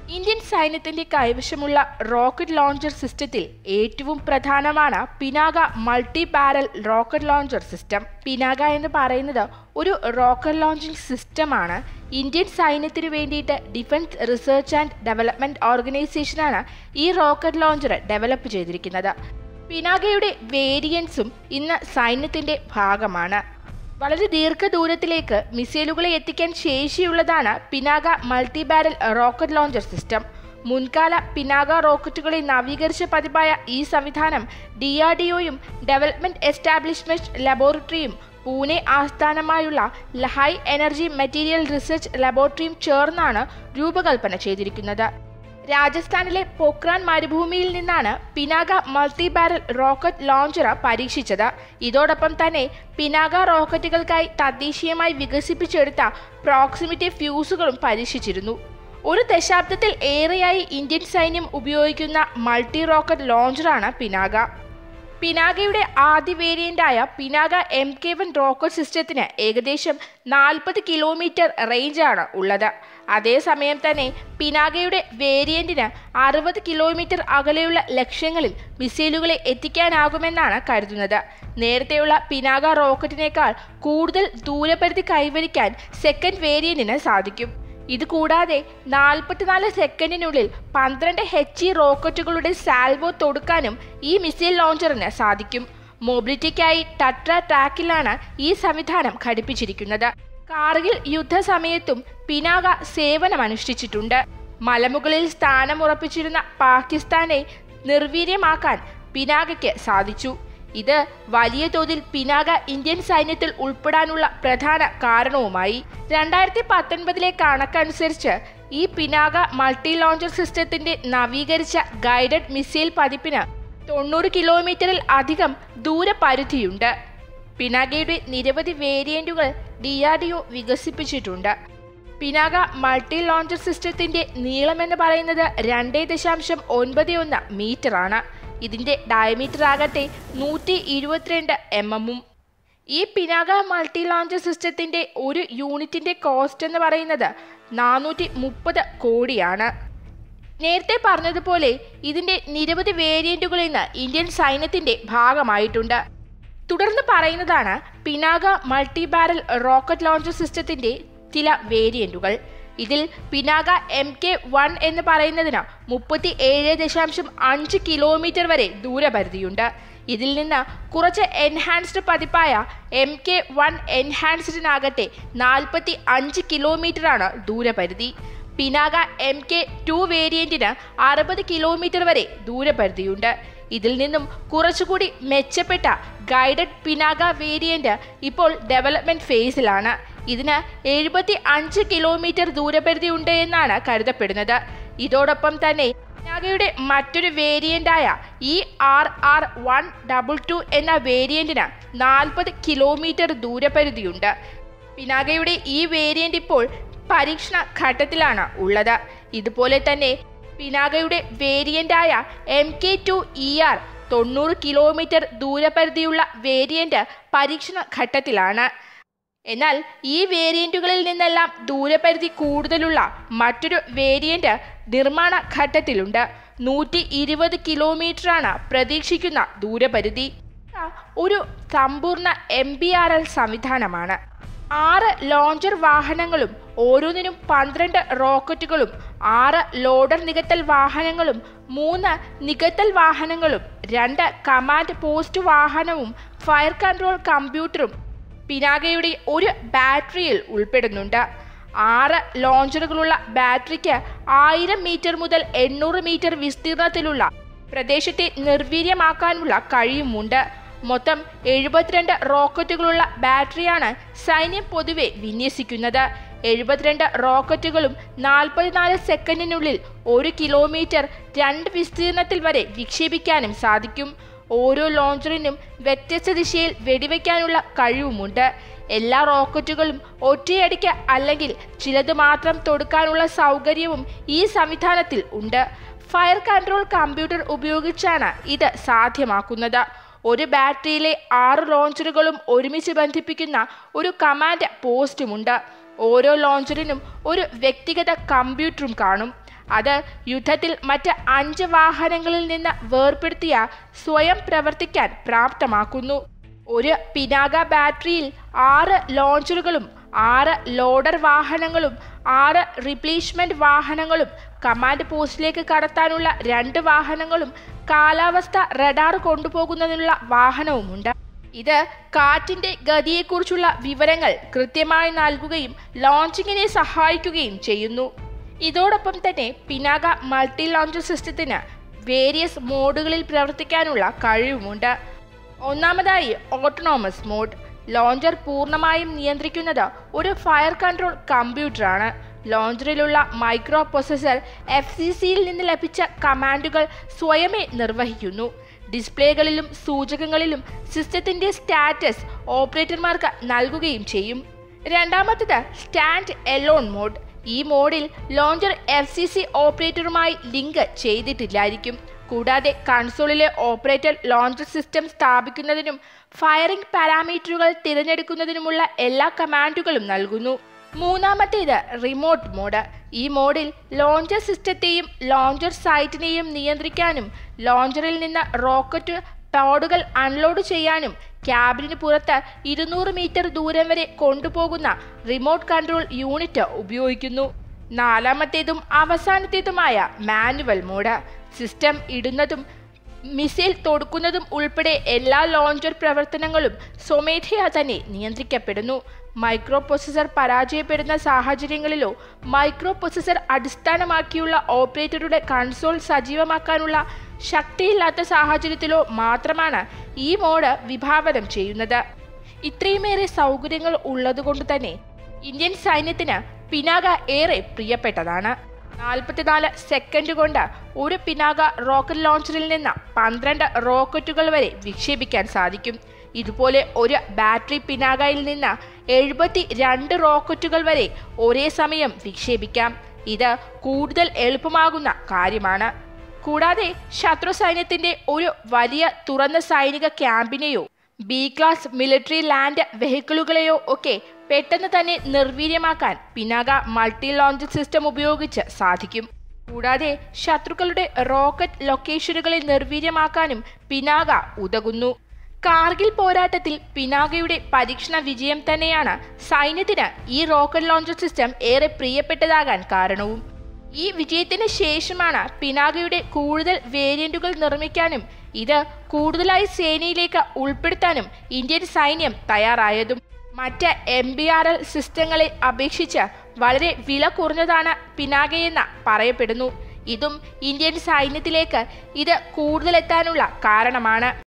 Indian സൈന്യത്തിന്റെ കൈവശമുള്ള rocket launcher സിസ്റ്റത്തിൽ ഏറ്റവും പ്രധാനമാണ് Pinaka multi barrel rocket launcher system Pinaka എന്ന് പറയുന്നത് ഒരു റോക്കറ്റ് ലോഞ്ചിങ് സിസ്റ്റമാണ് ഇന്ത്യൻ സൈന്യത്തിന് വേണ്ടിയിട്ട് ഡിഫൻസ് റിസർച്ച് ആൻഡ് ഡെവലപ്മെന്റ് ഓർഗനൈസേഷനാണ് ഈ റോക്കറ്റ് ലോഞ്ചർ ഡെവലപ്പ് ചെയ്തിരിക്കുന്നത് പിനാകയുടെ വേരിയൻസും ഇന്ന് സൈന്യത്തിന്റെ ഭാഗമാണ് വളരെ ദീർഘദൂരത്തിലേക്ക് മിസൈലുകളെ എത്തിക്കാൻ ശേഷിയുള്ളതാണ് Pinaka multi barrel rocket launcher system മുൻകാല പിനാക റോക്കറ്റുകളെ നവീകരിച്ച പതിപ്പായ ഈ സംവിധാനം ഡി ആർ ഡി ഒയും ഡെവലപ്മെന്റ് എസ്റ്റാബ്ലിഷ്മെന്റ് ലബോറട്ടറിയും പൂനെ ആസ്ഥാനമായുള്ള ഹൈ എനർജി മെറ്റീരിയൽ റിസർച്ച് ലബോറട്ടറിയും ചേർന്നാണ് രൂപകൽപ്പന ചെയ്തിരിക്കുന്നത് രാജസ്ഥാനിലെ പോക്രാൻ മരുഭൂമിയിൽ നിന്നാണ് Pinaka multi barrel rocket launcher പരീക്ഷിച്ചത് ഇതോടൊപ്പം തന്നെ പിനാക റോക്കറ്റുകൾക്കായി തദ്ദേശീയമായി വികസിപ്പിച്ചെടുത്ത പ്രോക്സിമിറ്റി ഫ്യൂസുകളും പരീക്ഷിച്ചിരുന്നു ഒരു ദശാബ്ദത്തിൽ ഏറെയായി ഇന്ത്യൻ സൈന്യം ഉപയോഗിക്കുന്ന മൾട്ടി റോക്കറ്റ് ലോഞ്ചറാണ് പിനാക പിനാകയുടെ ആദ്യ വേരിയന്റായ Pinaka M K one rocket സിസ്റ്റത്തിന് ഏകദേശം നാൽപ്പത് കിലോമീറ്റർ റേഞ്ചാണ് ഉള്ളത് അതേസമയം തന്നെ പിനാകയുടെ വേരിയന്റിന് അറുപത് കിലോമീറ്റർ അകലെയുള്ള ലക്ഷ്യങ്ങളിൽ മിസൈലുകളെ എത്തിക്കാനാകുമെന്നാണ് കരുതുന്നത് നേരത്തെയുള്ള പിനാക റോക്കറ്റിനേക്കാൾ കൂടുതൽ ദൂരപരിധി കൈവരിക്കാൻ സെക്കൻഡ് വേരിയന്റിന് സാധിക്കും ഇത് കൂടാതെ നാൽപ്പത്തിനാല് സെക്കൻഡിനുള്ളിൽ പന്ത്രണ്ട് എച്ച് ഇ റോക്കറ്റുകളുടെ സാൽവോ തൊടുക്കാനും ഈ മിസൈൽ ലോഞ്ചറിന് സാധിക്കും മൊബിലിറ്റിക്കായി ടട്ര ട്രാക്കിലാണ് ഈ സംവിധാനം ഘടിപ്പിച്ചിരിക്കുന്നത് കാർഗിൽ യുദ്ധസമയത്തും പിനാക സേവനമനുഷ്ഠിച്ചിട്ടുണ്ട് മലമുകളിൽ സ്ഥാനമുറപ്പിച്ചിരുന്ന പാകിസ്ഥാനെ നിർവീര്യമാക്കാൻ പിനാകയ്ക്ക് സാധിച്ചു ഇത് വലിയ തോതിൽ പിനാക ഇന്ത്യൻ സൈന്യത്തിൽ ഉൾപ്പെടാനുള്ള പ്രധാന കാരണവുമായി രണ്ടായിരത്തി പത്തൊൻപതിലെ കണക്കനുസരിച്ച് ഈ പിനാക മൾട്ടി ലോഞ്ചർ സിസ്റ്റത്തിന്റെ നവീകരിച്ച ഗൈഡഡ് മിസൈൽ പതിപ്പിന് തൊണ്ണൂറ് കിലോമീറ്ററിൽ അധികം ദൂരപരിധിയുണ്ട് പിനാകയുടെ നിരവധി വേരിയന്റുകൾ ഡി ആർ ഡി ഒ വികസിപ്പിച്ചിട്ടുണ്ട് പിനാക മൾട്ടി ലോഞ്ചർ സിസ്റ്റത്തിന്റെ നീളമെന്ന് പറയുന്നത് രണ്ടേ ദശാംശം ഒൻപത് ഒന്ന് മീറ്ററാണ് ഇതിന്റെ ഡയമീറ്റർ ആകട്ടെ നൂറ്റി ഇരുപത്തിരണ്ട് എം എമ്മും ഈ പിനാക മൾട്ടി ലോഞ്ചർ സിസ്റ്റത്തിന്റെ ഒരു യൂണിറ്റിന്റെ കോസ്റ്റ് എന്ന് പറയുന്നത് നാനൂറ്റി മുപ്പത് കോടിയാണ് നേരത്തെ പറഞ്ഞതുപോലെ ഇതിന്റെ നിരവധി വേരിയന്റുകൾ ഇന്ന് ഇന്ത്യൻ സൈന്യത്തിന്റെ ഭാഗമായിട്ടുണ്ട് തുടർന്ന് പറയുന്നതാണ് Pinaka multi barrel rocket launcher സിസ്റ്റത്തിന്റെ ചില വേരിയന്റുകൾ ഇതിൽ പിനാക എം കെ വൺ എന്ന് പറയുന്നതിന് മുപ്പത്തി ഏഴ് ദശാംശം അഞ്ച് കിലോമീറ്റർ വരെ ദൂരപരിധിയുണ്ട് ഇതിൽ നിന്ന് കുറച്ച് എൻഹാൻസ്ഡ് പതിപ്പായ എം കെ വൺ എൻഹാൻസ്ഡിനാകട്ടെ നാൽപ്പത്തി അഞ്ച് കിലോമീറ്ററാണ് ദൂരപരിധി പിനാക എം കെ ടു വേരിയന്റിന് അറുപത് കിലോമീറ്റർ വരെ ദൂരപരിധിയുണ്ട് ഇതിൽ നിന്നും കുറച്ചുകൂടി മെച്ചപ്പെട്ട ഗൈഡഡ് പിനാക വേരിയന്റ് ഇപ്പോൾ ഡെവലപ്മെന്റ് ഫേസിലാണ് ഇതിന് എഴുപത്തി അഞ്ച് കിലോമീറ്റർ ദൂരപരിധി ഉണ്ട് എന്നാണ് കരുതപ്പെടുന്നത് ഇതോടൊപ്പം തന്നെ പിനാകയുടെ മറ്റൊരു വേരിയന്റായ E R R one double two എന്ന വേരിയന്റിന് നാൽപ്പത് കിലോമീറ്റർ ദൂരപരിധിയുണ്ട് പിനാകയുടെ ഈ വേരിയന്റ് ഇപ്പോൾ പരീക്ഷണ ഘട്ടത്തിലാണ് ഉള്ളത് ഇതുപോലെ തന്നെ പിനാകയുടെ വേരിയന്റായ M K two E R തൊണ്ണൂറ് കിലോമീറ്റർ ദൂരപരിധിയുള്ള വേരിയന്റ് പരീക്ഷണ ഘട്ടത്തിലാണ് എന്നാൽ ഈ വേരിയന്റുകളിൽ നിന്നെല്ലാം ദൂരപരിധി കൂടുതലുള്ള മറ്റൊരു വേരിയന്റ് നിർമ്മാണ ഘട്ടത്തിലുണ്ട് നൂറ്റി ഇരുപത് കിലോമീറ്ററാണ് പ്രതീക്ഷിക്കുന്ന ദൂരപരിധി ഒരു സമ്പൂർണ്ണ എം ബി ആർ എൽ സംവിധാനമാണ് ആറ് ലോഞ്ചർ വാഹനങ്ങളും ഓരോന്നിനും പന്ത്രണ്ട് റോക്കറ്റുകളും ആറ് ലോഡർ നികത്തൽ വാഹനങ്ങളും മൂന്ന് നികത്തൽ വാഹനങ്ങളും രണ്ട് കമാൻഡ് പോസ്റ്റ് വാഹനവും ഫയർ കൺട്രോൾ കമ്പ്യൂട്ടറും പിനാകയുടെ ഒരു ബാറ്ററിയിൽ ഉൾപ്പെടുന്നുണ്ട് ആറ് ലോഞ്ചറുകളുള്ള ബാറ്ററിക്ക് ആയിരം മീറ്റർ മുതൽ എണ്ണൂറ് മീറ്റർ വിസ്തീർണത്തിലുള്ള പ്രദേശത്തെ നിർവീര്യമാക്കാനുള്ള കഴിയുമുണ്ട് മൊത്തം എഴുപത്തിരണ്ട് റോക്കറ്റുകളുള്ള ബാറ്ററിയാണ് സൈന്യം പൊതുവെ വിന്യസിക്കുന്നത് എഴുപത്തിരണ്ട് റോക്കറ്റുകളും നാൽപ്പത്തിനാല് സെക്കൻഡിനുള്ളിൽ ഒരു കിലോമീറ്റർ രണ്ട് വിസ്തീർണത്തിൽ വരെ വിക്ഷേപിക്കാനും സാധിക്കും ഓരോ ലോഞ്ചറിനും വ്യത്യസ്ത ദിശയിൽ വെടിവെക്കാനുള്ള കഴിവുമുണ്ട് എല്ലാ റോക്കറ്റുകളും ഒറ്റയടിക്ക് അല്ലെങ്കിൽ ചിലത് മാത്രം തൊടുക്കാനുള്ള സൗകര്യവും ഈ സംവിധാനത്തിൽ ഉണ്ട് ഫയർ കൺട്രോൾ കമ്പ്യൂട്ടർ ഉപയോഗിച്ചാണ് ഇത് സാധ്യമാക്കുന്നത് ഒരു ബാറ്ററിയിലെ ആറ് ലോഞ്ചറുകളും ഒരുമിച്ച് ബന്ധിപ്പിക്കുന്ന ഒരു കമാൻഡ് പോസ്റ്റുമുണ്ട് ഓരോ ലോഞ്ചറിനും ഒരു വ്യക്തിഗത കമ്പ്യൂട്ടറും കാണും അത് യുദ്ധത്തിൽ മറ്റ് അഞ്ച് വാഹനങ്ങളിൽ നിന്ന് വേർപെടുത്തിയ സ്വയം പ്രവർത്തിക്കാൻ പ്രാപ്തമാക്കുന്നു ഒരു പിനാക ബാറ്ററിയിൽ ആറ് ലോഞ്ചറുകളും ആറ് ലോഡർ വാഹനങ്ങളും ആറ് റിപ്ലേസ്മെന്റ് വാഹനങ്ങളും കമാൻഡ് പോസ്റ്റിലേക്ക് കടത്താനുള്ള രണ്ട് വാഹനങ്ങളും കാലാവസ്ഥ റഡാർ കൊണ്ടുപോകുന്നതിനുള്ള വാഹനവുമുണ്ട് ഇത് കാറ്റിന്റെ ഗതിയെക്കുറിച്ചുള്ള വിവരങ്ങൾ കൃത്യമായി നൽകുകയും ലോഞ്ചിങ്ങിനെ സഹായിക്കുകയും ചെയ്യുന്നു ഇതോടൊപ്പം തന്നെ പിനാക മൾട്ടി ലോഞ്ചർ സിസ്റ്റത്തിന് വേരിയസ് മോഡുകളിൽ പ്രവർത്തിക്കാനുള്ള കഴിവുമുണ്ട് ഒന്നാമതായി ഓട്ടോണോമസ് മോഡ് ലോഞ്ചർ പൂർണ്ണമായും നിയന്ത്രിക്കുന്നത് ഒരു ഫയർ കൺട്രോൾ കമ്പ്യൂട്ടറാണ് ലോഞ്ചറിലുള്ള മൈക്രോ പ്രൊസസർ എഫ് സി സിയിൽ നിന്ന് ലഭിച്ച കമാൻഡുകൾ സ്വയമേ നിർവഹിക്കുന്നു ഡിസ്പ്ലേകളിലും സൂചകങ്ങളിലും സിസ്റ്റത്തിന്റെ സ്റ്റാറ്റസ് ഓപ്പറേറ്റർമാർക്ക് നൽകുകയും ചെയ്യും രണ്ടാമത്തേത് സ്റ്റാൻഡ് എലോൺ മോഡ് ഈ മോഡിൽ ലോഞ്ചർ എഫ് സി സി ഓപ്പറേറ്ററുമായി ലിങ്ക് ചെയ്തിട്ടില്ലായിരിക്കും കൂടാതെ കൺസോളിലെ ഓപ്പറേറ്റർ ലോഞ്ചർ സിസ്റ്റം സ്ഥാപിക്കുന്നതിനും ഫയറിംഗ് പാരാമീറ്ററുകൾ തിരഞ്ഞെടുക്കുന്നതിനുമുള്ള എല്ലാ കമാൻഡുകളും നൽകുന്നു മൂന്നാമത്തേത് റിമോട്ട് മോഡ് ഈ മോഡിൽ ലോഞ്ചർ സിസ്റ്റത്തെയും ലോഞ്ചർ സൈറ്റിനെയും നിയന്ത്രിക്കാനും ലോഞ്ചറിൽ നിന്ന് റോക്കറ്റ് പോഡുകൾ അൺലോഡ് ചെയ്യാനും ക്യാബിന് പുറത്ത് ഇരുന്നൂറ് മീറ്റർ ദൂരം വരെ കൊണ്ടുപോകുന്ന റിമോട്ട് കൺട്രോൾ യൂണിറ്റ് ഉപയോഗിക്കുന്നു നാലാമത്തേതും അവസാനത്തേതുമായ മാനുവൽ മോഡ് സിസ്റ്റം ഇടുന്നതും മിസൈൽ തൊടുക്കുന്നതും ഉൾപ്പെടെ എല്ലാ ലോഞ്ചർ പ്രവർത്തനങ്ങളും സ്വമേധയാ തന്നെ നിയന്ത്രിക്കപ്പെടുന്നു മൈക്രോ പ്രൊസസർ പരാജയപ്പെടുന്ന സാഹചര്യങ്ങളിലോ മൈക്രോ പ്രൊസസർ അടിസ്ഥാനമാക്കിയുള്ള ഓപ്പറേറ്ററുടെ കൺസോൾ സജീവമാക്കാനുള്ള ശക്തിയില്ലാത്ത സാഹചര്യത്തിലോ മാത്രമാണ് ഈ മോഡ് വിഭാവനം ചെയ്യുന്നത് ഇത്രയുമേറെ സൗകര്യങ്ങൾ ഉള്ളതുകൊണ്ട് തന്നെ ഇന്ത്യൻ സൈന്യത്തിന് പിനാക ഏറെ പ്രിയപ്പെട്ടതാണ് നാൽപ്പത്തിനാല് സെക്കൻഡ് കൊണ്ട് ഒരു പിനാക റോക്കറ്റ് ലോഞ്ചറിൽ നിന്ന് പന്ത്രണ്ട് റോക്കറ്റുകൾ വരെ വിക്ഷേപിക്കാൻ സാധിക്കും ഇതുപോലെ ഒരു ബാറ്ററി പിനാകയിൽ നിന്ന് എഴുപത്തി രണ്ട് റോക്കറ്റുകൾ വരെ ഒരേ സമയം വിക്ഷേപിക്കാം ഇത് കൂടുതൽ എളുപ്പമാകുന്ന കാര്യമാണ് കൂടാതെ ശത്രു സൈന്യത്തിന്റെ ഒരു വലിയ തുറന്ന സൈനിക ക്യാമ്പിനെയോ ബി ക്ലാസ് മിലിറ്ററി ലാൻഡ് വെഹിക്കിളുകളെയോ ഒക്കെ പെട്ടെന്ന് തന്നെ നിർവീര്യമാക്കാൻ പിനാക മൾട്ടി ലോഞ്ച് സിസ്റ്റം ഉപയോഗിച്ച് സാധിക്കും കൂടാതെ ശത്രുക്കളുടെ റോക്കറ്റ് ലൊക്കേഷനുകളെ നിർവീര്യമാക്കാനും പിനാക ഉതകുന്നു കാർഗിൽ പോരാട്ടത്തിൽ പിനാകയുടെ പരീക്ഷണ വിജയം തന്നെയാണ് സൈന്യത്തിന് ഈ റോക്കറ്റ് ലോഞ്ചർ സിസ്റ്റം ഏറെ പ്രിയപ്പെട്ടതാകാൻ കാരണവും ഈ വിജയത്തിന് ശേഷമാണ് പിനാകയുടെ കൂടുതൽ വേരിയന്റുകൾ നിർമ്മിക്കാനും ഇത് കൂടുതലായി സേനയിലേക്ക് ഉൾപ്പെടുത്താനും ഇന്ത്യൻ സൈന്യം തയ്യാറായതും മറ്റ് എം ബി ആർ എൽ സിസ്റ്റങ്ങളെ അപേക്ഷിച്ച് വളരെ വില കുറഞ്ഞതാണ് പിനാകയെന്ന് പറയപ്പെടുന്നു ഇതും ഇന്ത്യൻ സൈന്യത്തിലേക്ക് ഇത് കൂടുതലെത്താനുള്ള കാരണമാണ്